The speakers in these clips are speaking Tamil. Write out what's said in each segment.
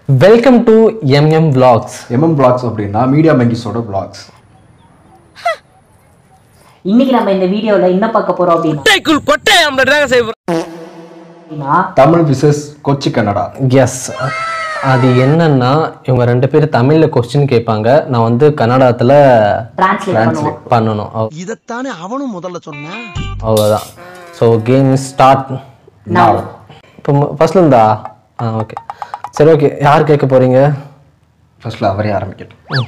Welcome to MM vlogs MM blogs அப்படின்னா மீடியா மெங்கிஸோட பிளாக்ஸ் இன்னைக்கு நம்ம இந்த வீடியோல என்ன பார்க்க போறோம் அப்படின்னா அப்படின்னா தமிழ் விசஸ் கொச்சி கன்னடா எஸ் அது என்னன்னா இவங்க ரெண்டு பேரும் தமிழ்ல கொஸ்டின் கேட்பாங்க நான் வந்து கன்னடத்துல டிரான்ஸ்லேட் பண்ணுவோம் பண்ணணும் அவ்- இதைத்தானே அவனும் முதல்ல சொன்னான் அவ்வளோதான் ஸோ கேம் ஸ்டார்ட் Now. இப்போ ஃபர்ஸ்ட்ல இருந்தா ஆ ஓகே சரி ஓகே யார் கேட்க போறீங்க ஃபர்ஸ்ட்ல அவரே ஆரம்பிக்கட்டும்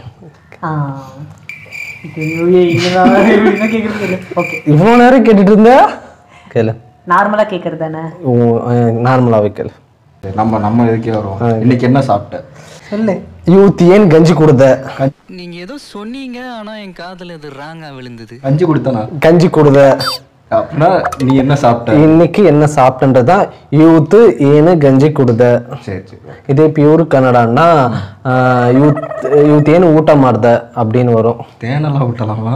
ஓகே இவ்வளோ நேரம் கேட்டுட்டு இருந்த கேளு நார்மலா கேக்குறது தானே நார்மலாகவே கேளு சரி, நம்ம நம்ம இதுக்கே வருவோம் இன்னைக்கு என்ன சாப்பிட்ட சொல்லு யூத் ஏன் கஞ்சி கொடுத்த நீங்க ஏதோ சொன்னீங்க ஆனா என் காதுல இது ராங்கா விழுந்தது கஞ்சி கொடுத்தனா கஞ்சி கொடுத்த அப்படின்னா நீ என்ன சாப்பிட்ட இன்னைக்கு என்ன சாப்பிட்டன்றதான் யூத் ஏன்னு கஞ்சி கொடுத்த சரி சரி இதே பியூர் கன்னடான்னா யூத் யூத் ஏன் ஊட்ட மாறுத அப்படின்னு வரும் தேனெல்லாம் விட்டலாமா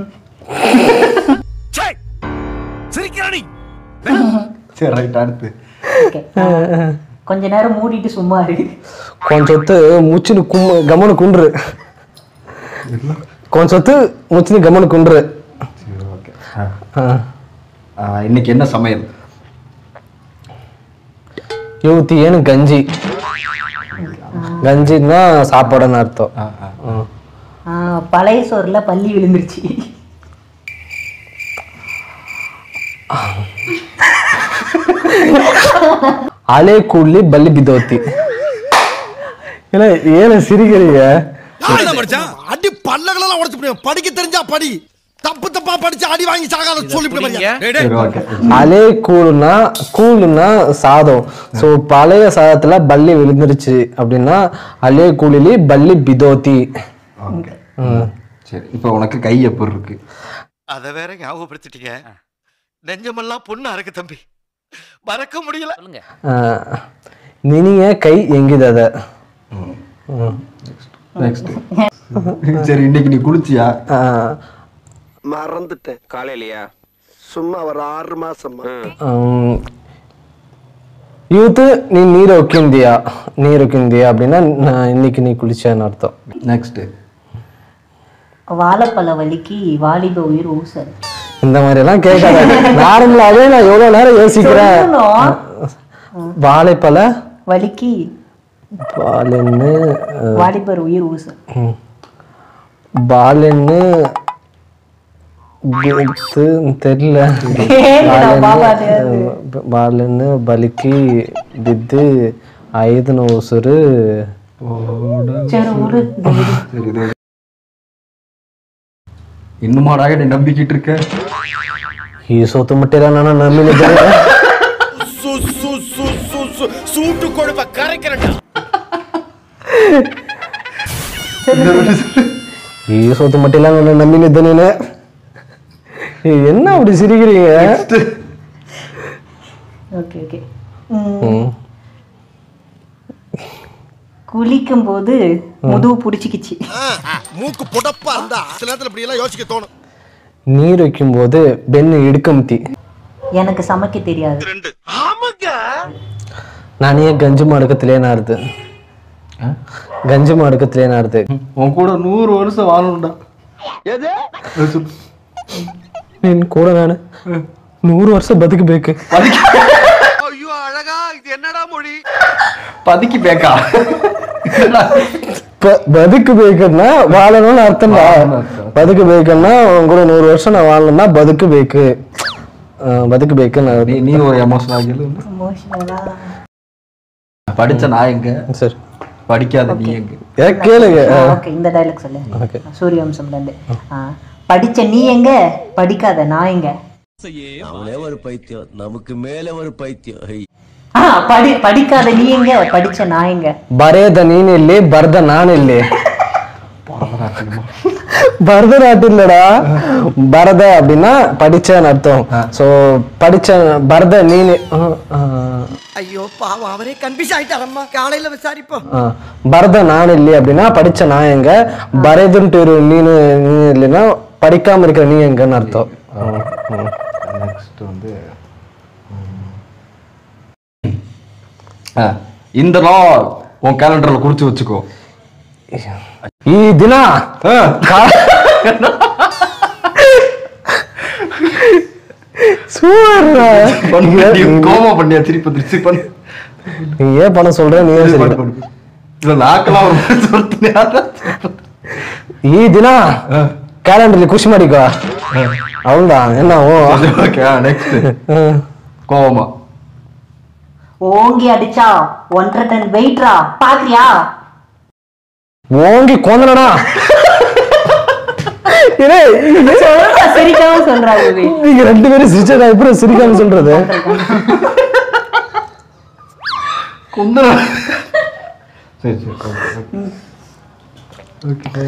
சரி ரைட் அடுத்து ஓகே கொஞ்ச நேரம் மூடிட்டு சும்மா இரு கொஞ்சத்து முச்சுன்னு கும் கமனு குன்று கொஞ்சத்து முச்சுன்னு கமனு குன்று சரி ஓகே இன்னைக்கு என்ன சமையல் யூத் ஏன்னு கஞ்சி கஞ்சின்னா சாப்பாடுன்னு அர்த்தம் ஆ, ஆ. ம். ஆ, பழைய சோறுல பள்ளி விழுந்துருச்சு அலே கூலி பல்லி பிதோத்தி ஏன்னா ஏன சிரிக்கிறீங்க அடி பல்லகளெல்லாம் உடைச்சு போடுவேன் படிக்க தெரிஞ்சா படி தப்பு தப்பா படிச்சு அடி வாங்கி சாகாத சொல்லிவிட்டு சரி ஓகே அலே கூழுனா கூழுனா சாதம் ஸோ பழைய சாதத்துல பல்லி விழுந்துருச்சு அப்படின்னா அலே கூலிலி பல்லி பிதோத்தி ஓகே ம். சரி இப்போ உனக்கு கை எப்படி இருக்கு அத வேற ஞாபகப்படுத்திட்டீங்க நெஞ்சமெல்லாம் பொண்ணா இருக்கு தம்பி மறக்க முடியல ஆஹ், நினிய கை எங்கிதத நெக்ஸ்ட் சரி இன்னைக்கு நீ குளிச்சியா மறந்துட்டேன் காலையிலயா சும்மா ஒரு ஆறு மாசமா யூத்து நீ நீர் ஒக்கிந்தியா நீர் ஒக்கிந்தியா அப்படின்னா நான் இன்னைக்கு நீ குளிச்சேன்னு அர்த்தம் நெக்ஸ்ட் வாழைப்பழ வலிக்கு வாலிப உயிர் ஊசல் இந்த மாதிரி எல்லாம் கேட்காத நார்மலாவே நான் எவ்வளவு நேரம் யோசிக்கிறேன் சொல்லணும். வாழைப்பழ வலிக்கு பாலென்னு வாலிபர் உயிர் ஊசல் பாலென்னு வித்து தெரியல கேளுடா பாபா அது. బాలెన్ను బాలెన్ను బలికి బిద్ది ఐదు ఉసురు சரி விடு இது விடு. சரி இது இன்னுமாடா என்னை நம்பிக்கிட்டு இருக்க ఈ సొత్తు ముట్టేలా నన్ను నమ్మిన சூட்டு கொடுப்ப கரைக்கிறேன் ఈ సొత్తు ముట్టేలా నన్ను నమ్మినిద్దు నేను என்ன அப்படி சிரிக்கிறீங்க ஓகே ஓகே குளிக்கும் போது முதுகு புடிச்சுக்கிச்சு மூக்கு புடப்பா இருந்தா சில நேரத்துல இப்படி எல்லாம் யோசிக்க தோணும் நீர் வைக்கும்போது பெண்ணு இடுக்கம்தி எனக்கு சமைக்க தெரியாது நானே கஞ்சி மடக்கத்திலே நாருது கஞ்சி மடக்கத்திலே நாருது உன் கூட நூறு வருஷம் வாழணும்டா నేను కూడా నాను నూరు వర్షం బతికి బేకు ஐயோ அழகா இது என்னடா மொழி பதுக்கி பேக்கா బతుకు బేకన్నా వాழணும்னு అర్థం வாழணும்னு அர்த்தம். బతుకు బేకన్నా கூட நூறு வருஷம் நான் வாழணும்னா பதுக்கு பேக்கு பதுக்கு பேக்கு நான் நீ நீ ஒரு எமோஷனல் ஆகி படிச்ச நான் எங்க சரி படிக்காத நீ எங்க ஏ கேளுங்க ஓகே இந்த டைலாக் சொல்லு ஓகே சூரியவம்சம்ல இருந்து ஆ, படிச்ச நீ எங்க படிக்காத நான் எங்க அவனே ஒரு பைத்தியம் நமக்கு மேல ஒரு பைத்தியம் ஐ. ஆ படி படிக்காத நீ எங்க படிச்ச நான் எங்க ಬರೇದ ನೀನಿಲ್ಲಿ ಬರ್ದ ನಾನಿಲ್ಲಿ பரதநாட்டியம் இல்லடா பரத அப்படின்னா படிச்சேன்னு அர்த்தம் சோ படிச்ச பரத நீனு ஆ, ஆ. ஐயோ பாவம் அவரே கன்ஃபியூஸ் ஆயிட்டாரம்மா காலையில விசாரிப்போம் ஆ, பரத நான் இல்லை அப்படின்னா படிச்ச நான் எங்க பரதுன்ட்டு ஒரு நீனு நீ இல்லைன்னா படிக்காம இருக்கிற நீ எங்கன்னு அர்த்தம் நெக்ஸ்ட் வந்து இந்த நாள் உன் கேலண்டர்ல குறிச்சு வச்சுக்கோ ಈ ದಿನ கோமா பண்ணியா திருப்பி திருப்பி பண்ணு நீ ஏன் பண்ண சொல்ற நீ பண்ணு, சரி பண்ணு, பண்ணு. இல்ல நாக்கெல்லாம் ஒரு மாதிரி சொல்லிட்டு ಈ ದಿನ ಕ್ಯಾಲೆಂಡರ್ಲಿ ಖುಷಿ ಮಾಡಿಕೋ ಹೌದಾ என்ன ஓ ஓகே நெக்ஸ்ட் ಹ್ಮ್. கோவமா ஓங்கி அடிச்சா ஒன்றரை டன் வெயிட்ரா பாக்குறியா ஓங்கி கொந்தனடா இரு, இது சொல்றா, சிரிக்காம சொல்றா உதவி நீங்க ரெண்டு பேரும் சிரிச்சா எப்படி சிரிக்காம சொல்றது குந்தன சரி சரி ஓகே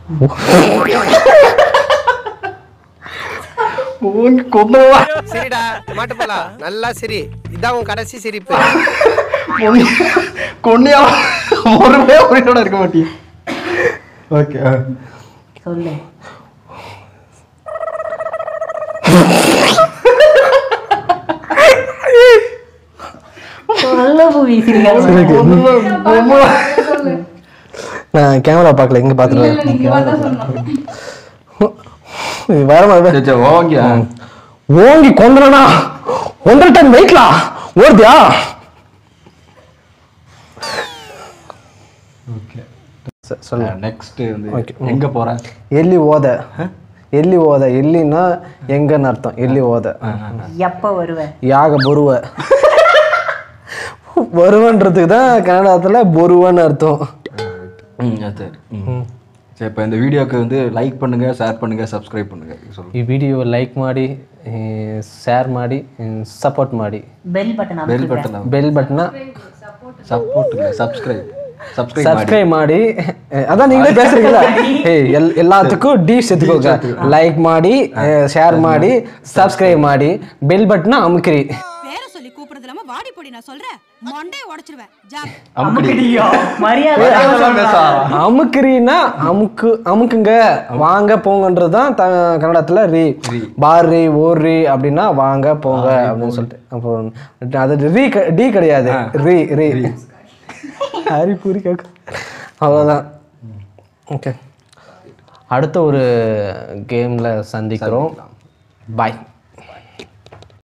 ஓகே கொந்தனவா சரிடா மாட்டு போலாம் நல்லா சரி இதான் உன் கடைசி சிரிப்பு கொன்னியா ஒருமே உயிரோட இருக்க மாட்டியா ஓகே சொல்லு சொல்ல புவி சிரிக்காம நான் கேமரா பார்க்கல இங்க பாத்துருவேன் வேற மாதிரி சரி சரி ஓகே ஓங்கி கொந்தனடா ஒன்றரை டன் வெயிட்லா ஓடுதியா ஓகே ச- சொல்லு நெக்ஸ்ட் வந்து Okay. எங்க போற எள்ளி ஓத எள்ளி ஓத எள்ளின்னா எங்கன்னு அர்த்தம் எள்ளி ஓத எப்ப வருவ யாக பொருவ வருவன்றதுக்கு தான் கன்னடத்துல பொருவன்னு அர்த்தம் ம் சரி ம் சரி இப்போ இந்த வீடியோக்கு வந்து லைக் பண்ணுங்க ஷேர் பண்ணுங்க சப்ஸ்கிரைப் பண்ணுங்க சொல்லு ಈ ವಿಡಿಯೋ ಲೈಕ್ ಮಾಡಿ ಶೇರ್ ಮಾಡಿ ಸಪೋರ್ಟ್ ಮಾಡಿ பெல் பட்டன் பெல் அமுக்குங்க பட்டன் ಬೆಲ್ ಬಟನ್ சப்போர்ட் இல்லை சப்ஸ்கிரைப் சப்ஸ்கிரைப் ಮಾಡಿ சப்ஸ்கிரைப் ಮಾಡಿ அதான் நீங்களே பேசுறீங்களா ஏய் எல் எல்லாத்துக்கும் டி சேர்த்துக்கோங்க லைக் ಮಾಡಿ ஷேர் ಮಾಡಿ சப்ஸ்கிரைப் ಮಾಡಿ பெல் பட்டனை அமுக்கிறி பேரை சொல்லி கூப்பிடுறது இல்லாம வாடி பொடி நான் சொல்றேன் மண்டையை உடைச்சிருவேன் ஜா அமுக்குடியா மரியாதை அமுக்குறீன்னா அமுக்கு அமுக்குங்க வாங்க போங்கன்றது தான் த கன்னடத்தில் ரீ பார் ரீ ஓர் ரீ அப்படின்னா வாங்க போங்க அப்படின்னு சொல்லிட்டு அப்போ அது ரீ க- டி கிடையாது ரீ ரீ ஹரி பூரி கேட்க அவ்வளோதான் ஓகே அடுத்த ஒரு கேமில் சந்திக்கிறோம் பாய்